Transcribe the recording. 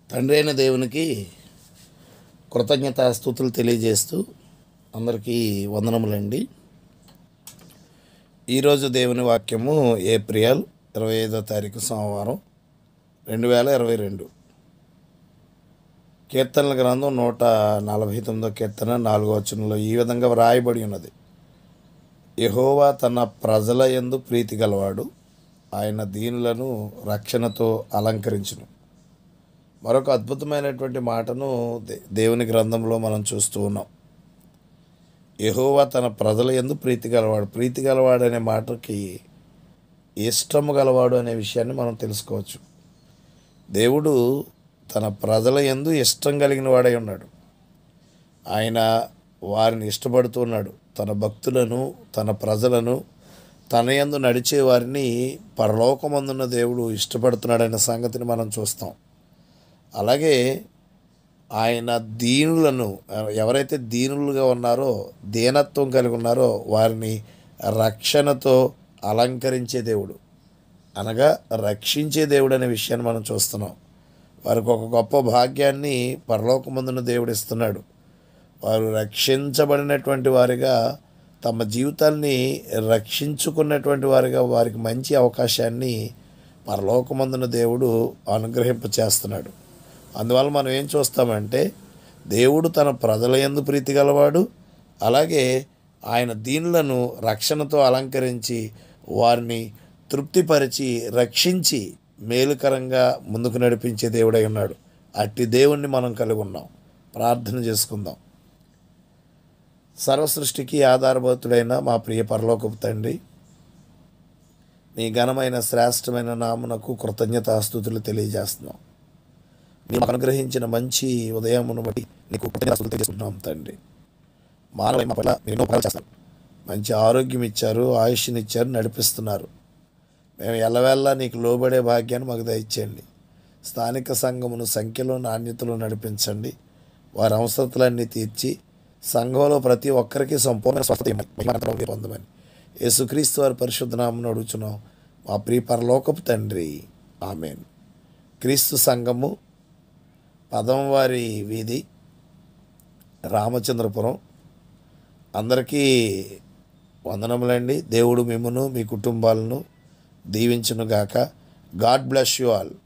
తండ్రి అయిన దేవునికి కృతజ్ఞతాస్థుతులు తెలియజేస్తూ అందరికీ వందనములండి ఈరోజు దేవుని వాక్యము ఏప్రిల్ ఇరవై ఐదో తారీఖు సోమవారం రెండు వేల ఇరవై రెండు కీర్తనల గ్రంథం నూట నలభై తొమ్మిదో కీర్తన నాలుగో వచనంలో ఈ విధంగా వ్రాయబడి ఉన్నది యహోవా తన ప్రజల యందు ప్రీతి గలవాడు ఆయన దీనులను రక్షణతో అలంకరించును మరొక అద్భుతమైనటువంటి మాటను దే- దేవుని గ్రంథంలో మనం చూస్తూ ఉన్నాం యహోవా తన ప్రజల యందు ప్రీతి గలవాడు ప్రీతి గలవాడు అనే మాటకి ఇష్టము గలవాడు అనే విషయాన్ని మనం తెలుసుకోవచ్చు దేవుడు తన ప్రజల యందు ఇష్టం కలిగిన వాడై ఉన్నాడు ఆయన వారిని ఇష్టపడుతూ ఉన్నాడు తన భక్తులను తన ప్రజలను తన యందు నడిచే వారిని పరలోకమందున్న దేవుడు ఇష్టపడుతున్నాడనే సంగతిని మనం చూస్తాం అలాగే ఆయన దీనులను ఎవరైతే దీనులుగా ఉన్నారో దీనత్వం కలిగి ఉన్నారో వారిని రక్షణతో అలంకరించే దేవుడు అనగా రక్షించే దేవుడు అనే విషయాన్ని మనం చూస్తున్నాం వారికి ఒక గొప్ప భాగ్యాన్ని పరలోకమందున దేవుడు ఇస్తున్నాడు వారు రక్షించబడినటువంటి వారిగా తమ జీవితాల్ని రక్షించుకున్నటువంటి వారిగా వారికి మంచి అవకాశాన్ని పరలోకమందున దేవుడు అనుగ్రహింప చేస్తున్నాడు అందువల్ల మనం ఏం చూస్తామంటే దేవుడు తన ప్రజల యందు ప్రీతి గలవాడు అలాగే ఆయన దీనులను రక్షణతో అలంకరించి వారిని తృప్తిపరిచి రక్షించి మేలుకరంగా ముందుకు నడిపించే దేవుడై ఉన్నాడు అట్టి దేవుణ్ణి మనం కలిగి ఉన్నాం ప్రార్థన చేసుకుందాం సర్వసృష్టికి ఆధారభూతుడైన మా ప్రియ పరలోకపు తండ్రి నీ ఘనమైన శ్రేష్టమైన నామునకు కృతజ్ఞతాస్తుతులు తెలియజేస్తున్నాం నీవు అనుగ్రహించిన మంచి ఉదయమును బట్టి నీకు కృతజ్ఞతాస్తుతులు తెలియజేస్తున్నాం తండ్రి మానవ మా పట్ల మీరు ఎన్నో ఉపకారాలు చేస్తారు మంచి ఆరోగ్యం ఇచ్చారు ఆయుష్ని ఇచ్చారు నడిపిస్తున్నారు మేము ఎల్లవేళలా నీకు లోబడే భాగ్యాన్ని మాకు దయచేయండి స్థానిక సంఘమును సంఖ్యలో నాణ్యతలో నడిపించండి వారి అవసరతలన్నీ తీర్చి సంఘంలో ప్రతి ఒక్కరికి సంపూర్ణ స్వస్థత ఇమ్మని, మహిమానంతరం మీరు పొందమని యేసుక్రీస్తు వారి పరిశుద్ధ నామమును అడుగుచున్నాం మా ప్రియ పరలోకపు తండ్రి ఆమెన్ క్రీస్తు సంఘము పదంవారి వీధి రామచంద్రపురం అందరికీ వందనములండి దేవుడు మిమ్మను మీ కుటుంబాలను దీవించునుగాక గాడ్ బ్లెస్ యు ఆల్